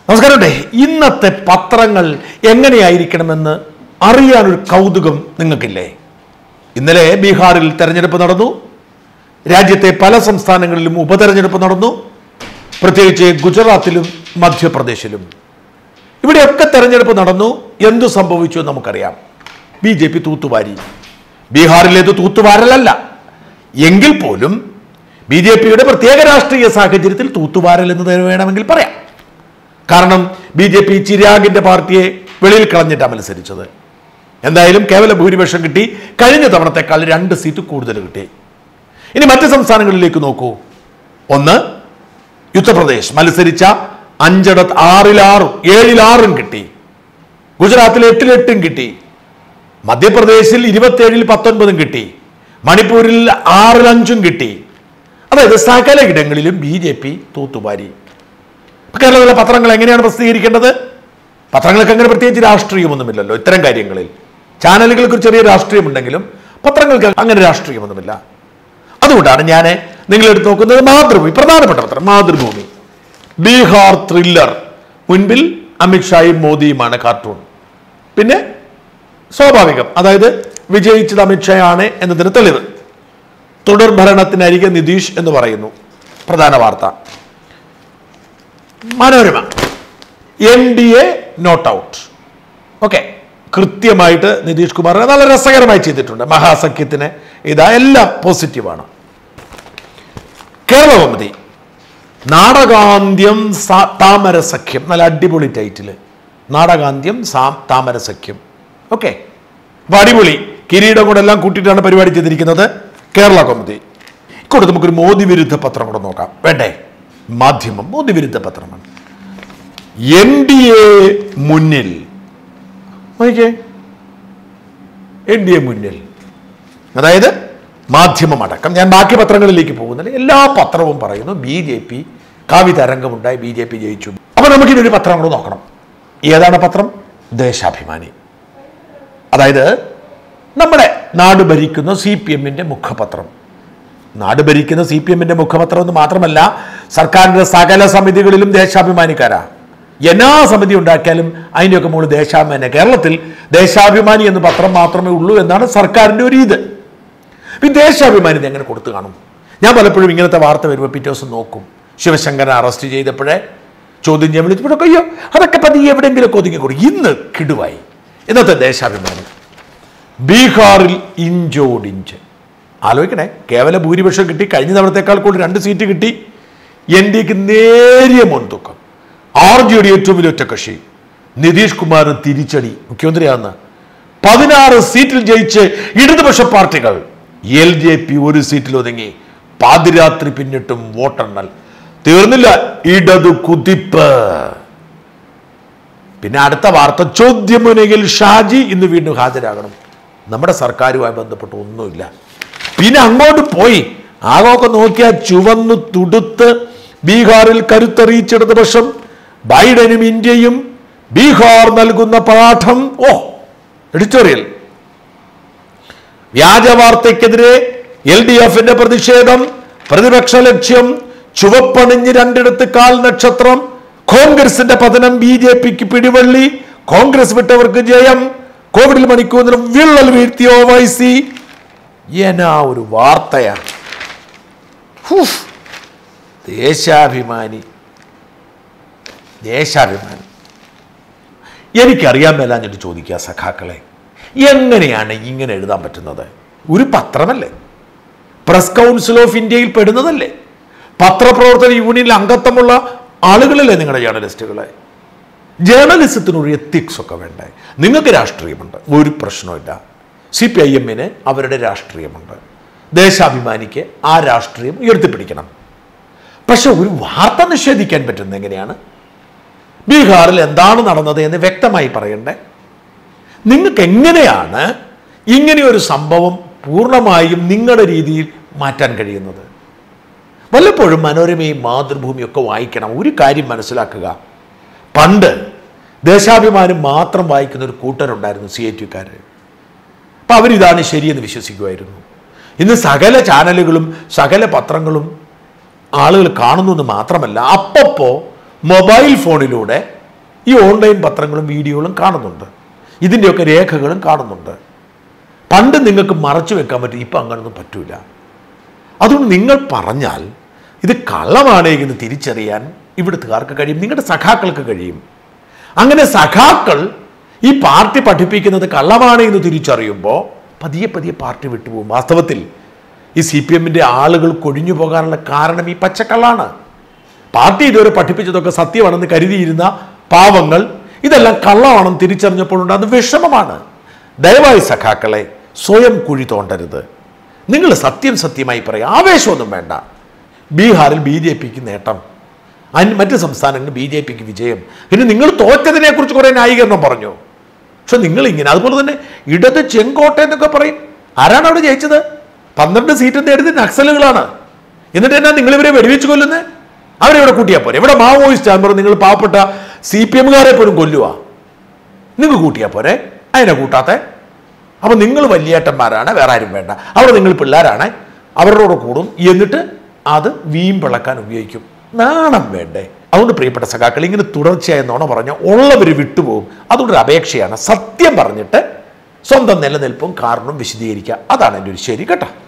നമസ്കാരമുണ്ടേ ഇന്നത്തെ പത്രങ്ങൾ എങ്ങനെയായിരിക്കണമെന്ന് അറിയാനൊരു കൗതുകം നിങ്ങൾക്കില്ലേ ഇന്നലെ ബീഹാറിൽ തെരഞ്ഞെടുപ്പ് നടന്നു രാജ്യത്തെ പല സംസ്ഥാനങ്ങളിലും ഉപതെരഞ്ഞെടുപ്പ് നടന്നു പ്രത്യേകിച്ച് ഗുജറാത്തിലും മധ്യപ്രദേശിലും ഇവിടെയൊക്കെ തെരഞ്ഞെടുപ്പ് നടന്നു എന്തു സംഭവിച്ചു എന്ന് നമുക്കറിയാം ബി ജെ പി തൂത്തുവാരി ബീഹാറിലേത് തൂത്തുവാരലല്ല എങ്കിൽ പോലും ബി ജെ പിയുടെ പ്രത്യേക രാഷ്ട്രീയ സാഹചര്യത്തിൽ തൂത്തുവാരൽ എന്ന് തന്നെ വേണമെങ്കിൽ പറയാം കാരണം ബി ജെ പി ചിരാഗിന്റെ പാർട്ടിയെ വെളിയിൽ കളഞ്ഞിട്ടാണ് മത്സരിച്ചത് എന്തായാലും കേവല ഭൂരിപക്ഷം കിട്ടി കഴിഞ്ഞ തവണത്തെക്കാൾ രണ്ട് സീറ്റ് കൂടുതൽ കിട്ടി ഇനി മറ്റ് സംസ്ഥാനങ്ങളിലേക്ക് നോക്കൂ ഒന്ന് ഉത്തർപ്രദേശ് മത്സരിച്ച അഞ്ചിടത്ത് ആറിലാറും ഏഴിലാറും കിട്ടി ഗുജറാത്തിൽ എട്ടിലെട്ടും കിട്ടി മധ്യപ്രദേശിൽ ഇരുപത്തിയേഴിൽ പത്തൊൻപതും കിട്ടി മണിപ്പൂരിൽ ആറിൽ അഞ്ചും കിട്ടി അതായത് സകല ഇടങ്ങളിലും ബി ജെ പി തൂത്തുവാരി ഇപ്പൊ കേരളത്തിലെ പത്രങ്ങൾ എങ്ങനെയാണ് പ്രസിദ്ധീകരിക്കേണ്ടത് പത്രങ്ങൾക്ക് അങ്ങനെ പ്രത്യേകിച്ച് രാഷ്ട്രീയമൊന്നുമില്ലല്ലോ ഇത്തരം കാര്യങ്ങളിൽ ചാനലുകൾക്ക് ഒരു ചെറിയ രാഷ്ട്രീയമുണ്ടെങ്കിലും പത്രങ്ങൾക്ക് അങ്ങനെ രാഷ്ട്രീയമൊന്നുമില്ല അതുകൊണ്ടാണ് ഞാൻ നിങ്ങളെടുത്ത് നോക്കുന്നത് മാതൃഭൂമി പ്രധാനപ്പെട്ട പത്രം മാതൃഭൂമി ബീഹാർ ത്രില്ലർ മുൻപിൽ അമിത്ഷായും മോദിയുമാണ് കാർട്ടൂൺ പിന്നെ സ്വാഭാവികം അതായത് വിജയിച്ചത് അമിത്ഷായാണ് എന്നതിന് തെളിവ് തുടർ ഭരണത്തിനരികെ നിതീഷ് എന്ന് പറയുന്നു പ്രധാന വാർത്ത Manorama N D A not out okay കൃത്യമായിട്ട് നിതീഷ് കുമാർ നല്ല രസകരമായി ചെയ്തിട്ടുണ്ട് മഹാസഖ്യത്തിന് ഇതാ എല്ലാം പോസിറ്റീവാണ് കേരളകൗമുദി നാടകാന്ത്യം സാ- താമര സഖ്യം നല്ല അടിപൊളി ടൈറ്റിൽ നാടകാന്ത്യം സാ താമര സഖ്യം ഓക്കെ അപ്പൊ അടിപൊളി കിരീടം കൂടെ എല്ലാം കൂട്ടിയിട്ടാണ് പരിപാടി ചെയ്തിരിക്കുന്നത് കേരള കൗമുദി ഇക്കൂടെ നമുക്കൊരു മോദി വിരുദ്ധ പത്രം കൂടെ നോക്കാം വേണ്ടേ മാധ്യമം മോദി വിരുദ്ധ പത്രമാണ് എൻ ഡി എ മുന്നിൽ നോക്കിക്കേ എൻ ഡി എ മുന്നിൽ അതായത് മാധ്യമമടക്കം ഞാൻ ബാക്കി പത്രങ്ങളിലേക്ക് പോകുന്നില്ല എല്ലാ പത്രവും പറയുന്നു ബി ജെ പി കാവിതരംഗമുണ്ടായി ബി ജെ പി ജയിച്ചു അപ്പൊ നമുക്കിനൊരു പത്രം കൂടെ നോക്കണം ഏതാണ് പത്രം ദേശാഭിമാനി അതായത് നമ്മുടെ നാട് ഭരിക്കുന്ന സി പി എമ്മിന്റെ മുഖപത്രം നാട് ഭരിക്കുന്ന സി പി എമ്മിന്റെ മുഖപത്രം എന്ന് മാത്രമല്ല സർക്കാരിന്റെ സകല സമിതികളിലും ദേശാഭിമാനിക്കാരാ എല്ലാ സമിതി ഉണ്ടാക്കിയാലും അതിൻ്റെയൊക്കെ മുകളിൽ ദേശാഭിമാനി കേരളത്തിൽ ദേശാഭിമാനി എന്ന് പത്രം മാത്രമേ ഉള്ളൂ എന്നാണ് സർക്കാരിന്റെ ഒരു ഇത് ഈ ദേശാഭിമാനി ഇത് എങ്ങനെ കൊടുത്തു കാണും ഞാൻ പലപ്പോഴും ഇങ്ങനത്തെ വാർത്ത വരുമ്പോൾ പിറ്റേ ദിവസം നോക്കും ശിവശങ്കരനെ അറസ്റ്റ് ചെയ്തപ്പോഴേ ചോദ്യം ചെയ്യാൻ വിളിച്ചപ്പോഴൊക്കെ അയ്യോ അതൊക്കെ പതിയെ എവിടെയെങ്കിലുമൊക്കെ ഒതുങ്ങി കൊടുക്കും ഇന്ന് കിടുവായി ഇന്നത്തെ ദേശാഭിമാനി ബീഹാറിൽ ഇഞ്ചോടിഞ്ച് ആലോചിക്കണേ കേവല ഭൂരിപക്ഷം കിട്ടി കഴിഞ്ഞ തവണത്തേക്കാൾ കൂടുതൽ രണ്ട് സീറ്റ് കിട്ടി എൻ ഡി എക്ക് നേരിയ മുൻതൂക്കം ആർ ജെ ഡി ഏറ്റവും വലിയ ഒറ്റക്കക്ഷി നിതീഷ് കുമാർ തിരിച്ചടി മുഖ്യമന്ത്രിയാകുന്ന പതിനാറ് സീറ്റിൽ ജയിച്ച് ഇടതുപക്ഷ പാർട്ടികൾ എൽ ജെ പി ഒരു സീറ്റിൽ ഒതുങ്ങി പാതിരാത്രി പിന്നിട്ടും വോട്ടെണ്ണൽ തീർന്നില്ല ഇടതു കുതിപ്പ് പിന്നെ അടുത്ത വാർത്ത ചോദ്യമുനയിൽ ഷാജി ഇന്ന് വീണ്ടും ഹാജരാകണം നമ്മുടെ സർക്കാരുമായി ബന്ധപ്പെട്ട് ഒന്നുമില്ല പിന്നെ അങ്ങോട്ട് പോയി ആകമൊക്കെ നോക്കിയാൽ ചുവന്നു തുടുത്ത് ബീഹാറിൽ കരുത്തറിയിച്ചിടത് പക്ഷം ബൈഡനും ഇന്ത്യയും ബീഹാർ നൽകുന്ന പാഠം ഓ എഡിറ്റോറിയൽ വ്യാജ വാർത്തയ്ക്കെതിരെ എൽ ഡി എഫിന്റെ പ്രതിഷേധം പ്രതിപക്ഷ ലക്ഷ്യം ചുവപ്പണിഞ്ഞ് രണ്ടിടത്ത് കാൽ നക്ഷത്രം കോൺഗ്രസിന്റെ പതനം ബി ജെ പിക്ക് പിടിവള്ളി കോൺഗ്രസ് വിട്ടവർക്ക് ജയം കോവിഡിൽ മണിക്കൂറിലും വിള്ളൽ വീഴ്ത്തിയ ഒ വൈ സി എന്നാ ഒരു വാർത്തയാണ് ഹൂഫ്. ദേശാഭിമാനി ദേശാഭിമാനി എനിക്കറിയാൻ മേലാഞ്ഞിട്ട് ചോദിക്കുക സഖാക്കളെ എങ്ങനെയാണ് ഇങ്ങനെ എഴുതാൻ പറ്റുന്നത് ഒരു പത്രമല്ലേ പ്രസ് കൗൺസിൽ ഓഫ് ഇന്ത്യയിൽ പെടുന്നതല്ലേ പത്രപ്രവർത്തന യൂണിയനിൽ അംഗത്വമുള്ള ആളുകളല്ലേ നിങ്ങളുടെ ജേർണലിസ്റ്റുകളെ ജേർണലിസത്തിനൊരു എത്തിക്സ് ഒക്കെ വേണ്ടേ നിങ്ങൾക്ക് രാഷ്ട്രീയമുണ്ട് ഒരു പ്രശ്നമില്ല സി പി ഐ എമ്മിന് അവരുടെ രാഷ്ട്രീയമുണ്ട് ദേശാഭിമാനിക്ക് ആ രാഷ്ട്രീയം ഉയർത്തിപ്പിടിക്കണം പക്ഷെ ഒരു വാർത്ത നിഷേധിക്കാൻ പറ്റുന്നത് എങ്ങനെയാണ് ബീഹാറിൽ എന്താണ് നടന്നത് എന്ന് വ്യക്തമായി പറയണ്ടേ നിങ്ങൾക്ക് എങ്ങനെയാണ് ഇങ്ങനെയൊരു സംഭവം പൂർണ്ണമായും നിങ്ങളുടെ രീതിയിൽ മാറ്റാൻ കഴിയുന്നത് വല്ലപ്പോഴും മനോരമയും മാതൃഭൂമിയും ഒക്കെ വായിക്കണം ഒരു കാര്യം മനസ്സിലാക്കുക പണ്ട് ദേശാഭിമാനം മാത്രം വായിക്കുന്ന ഒരു കൂട്ടരുണ്ടായിരുന്നു സി ഐ ടിക്കാർ അപ്പം അവരിതാണ് ശരിയെന്ന് വിശ്വസിക്കുമായിരുന്നു ഇന്ന് സകല ചാനലുകളും സകല പത്രങ്ങളും ആളുകൾ കാണുന്നു എന്ന് മാത്രമല്ല അപ്പപ്പോ മൊബൈൽ ഫോണിലൂടെ ഈ ഓൺലൈൻ പത്രങ്ങളും വീഡിയോകളും കാണുന്നുണ്ട് ഇതിൻ്റെയൊക്കെ രേഖകളും കാണുന്നുണ്ട് പണ്ട് നിങ്ങൾക്ക് മറച്ചു വെക്കാൻ പറ്റും ഇപ്പം അങ്ങനൊന്നും പറ്റൂല അതുകൊണ്ട് നിങ്ങൾ പറഞ്ഞാൽ ഇത് കള്ളമാണ് എന്ന് തിരിച്ചറിയാൻ ഇവിടുത്തുകാർക്ക് കഴിയും നിങ്ങളുടെ സഖാക്കൾക്ക് കഴിയും അങ്ങനെ സഖാക്കൾ ഈ പാർട്ടി പഠിപ്പിക്കുന്നത് കള്ളമാണ് എന്ന് തിരിച്ചറിയുമ്പോൾ പതിയെ പതിയെ പാർട്ടി വിട്ടുപോകും വാസ്തവത്തിൽ ഈ സി പി എമ്മിൻ്റെ ആളുകൾ കൊഴിഞ്ഞു പോകാനുള്ള കാരണം ഈ പച്ചക്കള്ളാണ് പാർട്ടി ഇതുവരെ പഠിപ്പിച്ചതൊക്കെ സത്യമാണെന്ന് കരുതിയിരുന്ന പാവങ്ങൾ ഇതെല്ലാം കള്ളമാണെന്ന് തിരിച്ചറിഞ്ഞപ്പോൾ ഉണ്ടാകുന്ന വിഷമമാണ് ദയവായി സഖാക്കളെ സ്വയം കുഴി തോണ്ടരുത് നിങ്ങൾ സത്യം സത്യമായി പറയും ആവേശമൊന്നും വേണ്ട ബീഹാറിൽ ബി ജെ പിക്ക് നേട്ടം അന്യ മറ്റ് സംസ്ഥാനങ്ങളിൽ ബി ജെ പിക്ക് വിജയം പിന്നെ നിങ്ങൾ തോറ്റതിനെ കുറിച്ച് കുറേ ന്യായീകരണം പറഞ്ഞു പക്ഷെ നിങ്ങൾ ഇങ്ങനെ അതുപോലെ തന്നെ ഇടത് ചെങ്കോട്ട എന്നൊക്കെ പറയും ആരാണ് അവിടെ ജയിച്ചത് പന്ത്രണ്ട് സീറ്റ് നേടുന്നത് നക്സലുകളാണ് എന്നിട്ട് എന്നാ നിങ്ങൾ ഇവരെ വെടിവെച്ച് കൊല്ലുന്നത് അവരെ ഇവിടെ കൂട്ടിയാൽ പോരെ ഇവിടെ മാവോയിസ്റ്റ് ആകുമ്പോൾ നിങ്ങൾ പാവപ്പെട്ട സി പി എമ്മുകാരെ പോലും കൊല്ലുക നിങ്ങൾ കൂട്ടിയാൽ പോരെ അതിനെ കൂട്ടാത്തെ അപ്പൊ നിങ്ങൾ വലിയേട്ടന്മാരാണ് വേറെ ആരും വേണ്ട അവിടെ നിങ്ങൾ പിള്ളേരാണ് അവരോട് കൂടും എന്നിട്ട് അത് വീമ്പിളക്കാൻ ഉപയോഗിക്കും നാണം വേണ്ടേ അതുകൊണ്ട് പ്രിയപ്പെട്ട സഖാക്കൾ ഇങ്ങനെ തുടർച്ചയായ നോണ പറഞ്ഞ ഉള്ളവർ വിട്ടുപോകും അതുകൊണ്ടൊരു അപേക്ഷയാണ് സത്യം പറഞ്ഞിട്ട് സ്വന്തം നിലനിൽപ്പും കാരണവും വിശദീകരിക്കുക അതാണ് എൻ്റെ ഒരു ശരി കേട്ടോ